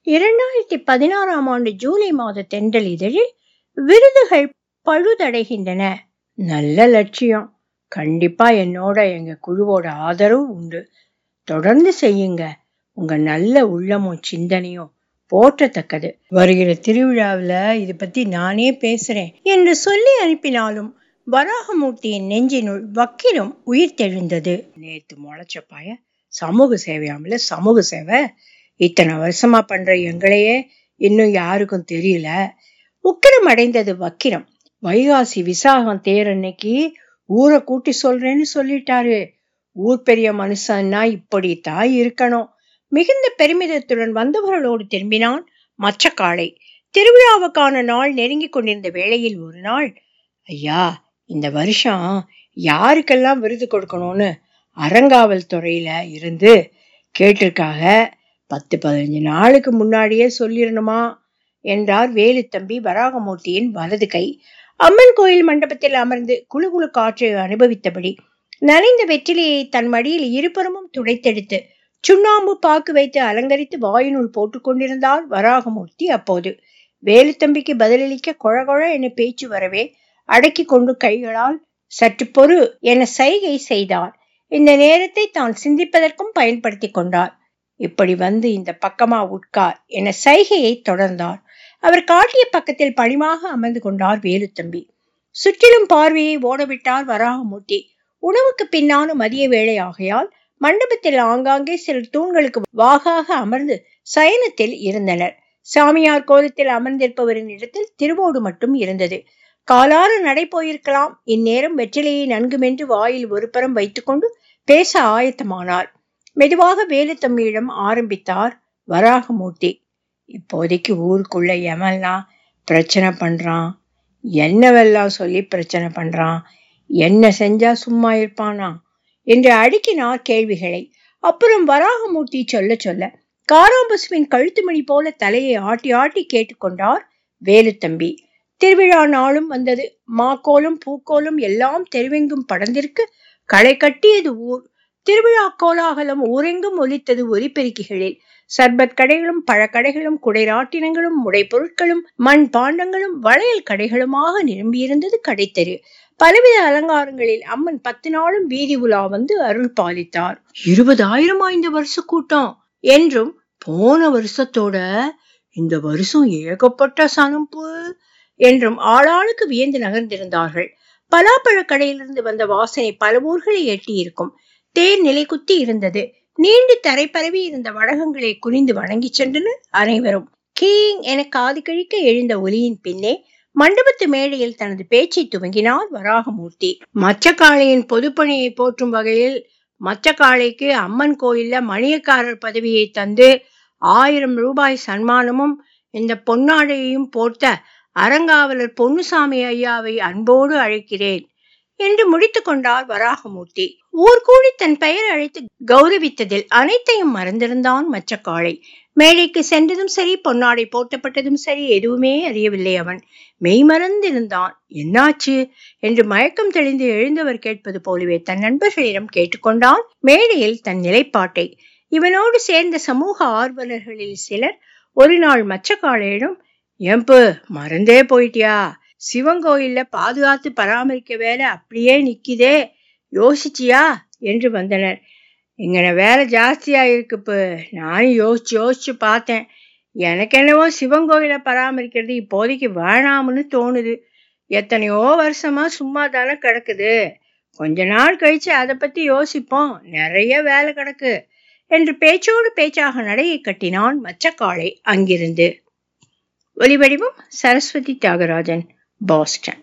இரண்டாயிரத்தி பதினாறாம் ஆண்டு ஜூலை மாத தென்றல் இதழில் விருதுகள் பழுதடைகின்றன நல்ல லட்சியம் கண்டிப்பா என்னோட எங்க குழுவோட ஆதரவு உண்டு தொடர்ந்து செய்யுங்க உங்க நல்ல உள்ளமும் சிந்தனையும் போற்றத்தக்கது வருகிற திருவிழாவில் இது பத்தி நானே பேசுறேன் என்று சொல்லி அனுப்பினாலும் வராகமூர்த்தியின் நெஞ்சினுள் வக்கிரம் உயிர் தெழுந்தது நேத்து முளைச்ச பாய சமூக சேவையாமல சமூக சேவை இத்தனை வருஷமா பண்ற எங்களையே இன்னும் யாருக்கும் தெரியல உக்கிரம் அடைந்தது வக்கிரம் வைகாசி விசாகம் தேர் அன்னைக்கு ஊரை கூட்டி சொல்றேன்னு சொல்லிட்டாரு ஊர் பெரிய மனுஷன்னா இப்படித்தான் இருக்கணும் மிகுந்த பெருமிதத்துடன் வந்தவர்களோடு திரும்பினான் மச்சக்காளை திருவிழாவுக்கான நாள் நெருங்கி கொண்டிருந்த வேளையில் ஒரு நாள் ஐயா இந்த வருஷம் யாருக்கெல்லாம் விருது கொடுக்கணும்னு அறங்காவல் துறையில இருந்து கேட்டிருக்காக பத்து பதினஞ்சு நாளுக்கு முன்னாடியே சொல்லிடணுமா என்றார் வேலுத்தம்பி வராகமூர்த்தியின் வலது கை அம்மன் கோயில் மண்டபத்தில் அமர்ந்து குழு குழு காற்றை அனுபவித்தபடி நனைந்த வெற்றிலையை தன் மடியில் இருபுறமும் துடைத்தெடுத்து சுண்ணாம்பு பாக்கு வைத்து அலங்கரித்து வாயினுள் போட்டுக் கொண்டிருந்தார் வராகமூர்த்தி அப்போது வேலுத்தம்பிக்கு பதிலளிக்க கொழகொழ என பேச்சு வரவே அடக்கி கொண்டு கைகளால் சற்று பொறு என சைகை செய்தார் இந்த நேரத்தை தான் சிந்திப்பதற்கும் பயன்படுத்தி கொண்டார் இப்படி வந்து இந்த பக்கமா உட்கார் என சைகையை தொடர்ந்தார் அவர் காட்டிய பக்கத்தில் பணிமாக அமர்ந்து கொண்டார் வேலுத்தம்பி சுற்றிலும் பார்வையை ஓடவிட்டார் வராகமூர்த்தி உணவுக்கு பின்னான மதிய வேளை ஆகையால் மண்டபத்தில் ஆங்காங்கே சிலர் தூண்களுக்கு வாகாக அமர்ந்து சயனத்தில் இருந்தனர் சாமியார் கோலத்தில் அமர்ந்திருப்பவரின் இடத்தில் திருவோடு மட்டும் இருந்தது காலாறு நடை போயிருக்கலாம் இந்நேரம் வெற்றிலையை நன்கு மென்று வாயில் ஒரு புறம் வைத்துக்கொண்டு பேச ஆயத்தமானார் மெதுவாக வேலுத்தம்பியிடம் ஆரம்பித்தார் வராகமூர்த்தி இப்போதைக்கு ஊருக்குள்ள எவன்லாம் பிரச்சனை பண்றான் என்னவெல்லாம் சொல்லி பிரச்சனை பண்றான் என்ன செஞ்சா சும்மா இருப்பானா என்று அடுக்கினார் கேள்விகளை அப்புறம் வராகமூர்த்தி சொல்ல சொல்ல காராம்பசுவின் கழுத்து மணி போல தலையை ஆட்டி ஆட்டி கேட்டுக்கொண்டார் வேலுத்தம்பி திருவிழா நாளும் வந்தது மாக்கோலும் பூக்கோலும் எல்லாம் தெருவெங்கும் படர்ந்திருக்கு களை கட்டியது ஊர் திருவிழா கோலாகலம் ஊரெங்கும் ஒலித்தது ஒலிபெருக்கிகளில் சர்பத் கடைகளும் பழக்கடைகளும் குடைராட்டினங்களும் முடை பொருட்களும் மண் பாண்டங்களும் வளையல் கடைகளுமாக நிரம்பியிருந்தது கடைத்தெரு பலவித அலங்காரங்களில் அம்மன் பத்து நாளும் வீதி உலா வந்து அருள் பாலித்தார் இருபதாயிரம் ஐந்து வருஷ கூட்டம் என்றும் போன வருஷத்தோட இந்த வருஷம் ஏகப்பட்ட சனம்பு என்றும் ஆளாளுக்கு வியந்து நகர்ந்திருந்தார்கள் பலாப்பழ கடையிலிருந்து வந்த வாசனை பல ஊர்களை எட்டி இருக்கும் தேர் நிலை குத்தி இருந்தது நீண்டு தரை பரவி இருந்த வடகங்களை குனிந்து வணங்கி சென்றனர் அனைவரும் கீங் என காது கிழிக்க எழுந்த ஒலியின் பின்னே மண்டபத்து மேடையில் தனது பேச்சை துவங்கினார் வராகமூர்த்தி மச்சக்காளையின் பொதுப்பணியை போற்றும் வகையில் மச்சக்காளைக்கு அம்மன் கோயில்ல மணியக்காரர் பதவியை தந்து ஆயிரம் ரூபாய் சன்மானமும் இந்த பொன்னாடையையும் போர்த்த அறங்காவலர் பொன்னுசாமி ஐயாவை அன்போடு அழைக்கிறேன் என்று முடித்துக் கொண்டார் வராகமூர்த்தி ஊர் கூடி தன் பெயர் அழைத்து கௌரவித்ததில் அனைத்தையும் மறந்திருந்தான் மச்சக்காளை மேடைக்கு சென்றதும் சரி பொன்னாடை போர்த்தப்பட்டதும் சரி எதுவுமே அறியவில்லை அவன் மெய்மறந்திருந்தான் என்னாச்சு என்று மயக்கம் தெளிந்து எழுந்தவர் கேட்பது போலவே தன் நண்பர்களிடம் கேட்டுக்கொண்டான் மேடையில் தன் நிலைப்பாட்டை இவனோடு சேர்ந்த சமூக ஆர்வலர்களில் சிலர் ஒரு நாள் மச்சக்காளையிடம் ஏம்பு மறந்தே போயிட்டியா சிவங்கோயில்ல பாதுகாத்து பராமரிக்க வேலை அப்படியே நிக்குதே யோசிச்சியா என்று வந்தனர் இங்கன வேலை ஜாஸ்தியா இருக்குப்பு நானும் யோசிச்சு யோசிச்சு பார்த்தேன் எனக்கு என்னவோ சிவங்கோயிலை பராமரிக்கிறது இப்போதைக்கு வேணாம்னு தோணுது எத்தனையோ வருஷமா சும்மா தானே கிடக்குது கொஞ்ச நாள் கழிச்சு அதை பத்தி யோசிப்போம் நிறைய வேலை கிடக்கு என்று பேச்சோடு பேச்சாக நடையை கட்டினான் மச்சக்காளை அங்கிருந்து ஒலிவடிவம் சரஸ்வதி தியாகராஜன் பாஸ்டன்